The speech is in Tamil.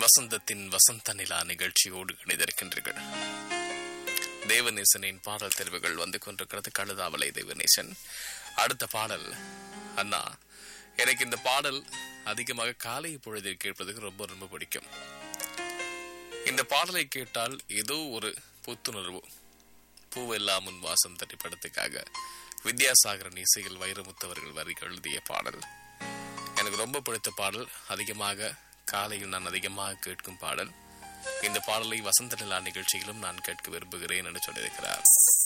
வசந்தத்தின் வசந்த நிலா நிகழ்ச்சியோடு இணைந்திருக்கின்றீர்கள் தேவநேசனின் பாடல் தெரிவுகள் வந்து கொண்டிருக்கிறது கழுதாவளை தேவநேசன் அடுத்த பாடல் அண்ணா எனக்கு இந்த பாடல் அதிகமாக காலை பொழுதில் கேட்பதுக்கு ரொம்ப ரொம்ப பிடிக்கும் இந்த பாடலை கேட்டால் ஏதோ ஒரு புத்துணர்வு பூவெல்லாம் முன் வாசம் தட்டி படத்துக்காக வித்யாசாகரன் இசையில் வைரமுத்தவர்கள் வரி எழுதிய பாடல் எனக்கு ரொம்ப பிடித்த பாடல் அதிகமாக காலையில் நான் அதிகமாக கேட்கும் பாடல் இந்த பாடலை வசந்த நிலா நிகழ்ச்சியிலும் நான் கேட்க விரும்புகிறேன் என்று சொல்லியிருக்கிறார்